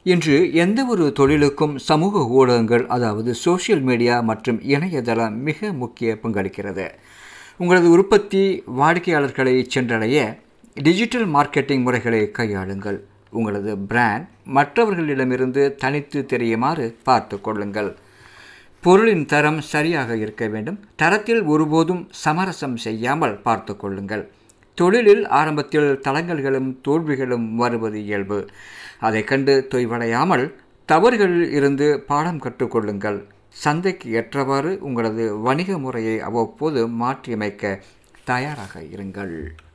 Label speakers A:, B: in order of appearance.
A: இன்று எந்த ஒரு தொழிலுக்கும் சமூக ஊடகங்கள் அதாவது சோஷியல் மீடியா மற்றும் இணையதளம் மிக முக்கிய பங்களிக்கிறது உங்களது உற்பத்தி வாடிக்கையாளர்களை சென்றடைய டிஜிட்டல் மார்க்கெட்டிங் முறைகளை கையாளுங்கள் உங்களது பிராண்ட் மற்றவர்களிடமிருந்து தனித்து தெரியுமாறு பார்த்து கொள்ளுங்கள் பொருளின் தரம் சரியாக இருக்க வேண்டும் தரத்தில் ஒருபோதும் சமரசம் செய்யாமல் பார்த்து கொள்ளுங்கள் தொழிலில் ஆரம்பத்தில் தளங்கல்களும் தோல்விகளும் வருவது இயல்பு அதை கண்டு தொய்வடையாமல் தவறுகளில் இருந்து பாடம் கற்றுக்கொள்ளுங்கள் சந்தைக்கு ஏற்றவாறு உங்களது வணிக முறையை அவ்வப்போது மாற்றியமைக்க தயாராக இருங்கள்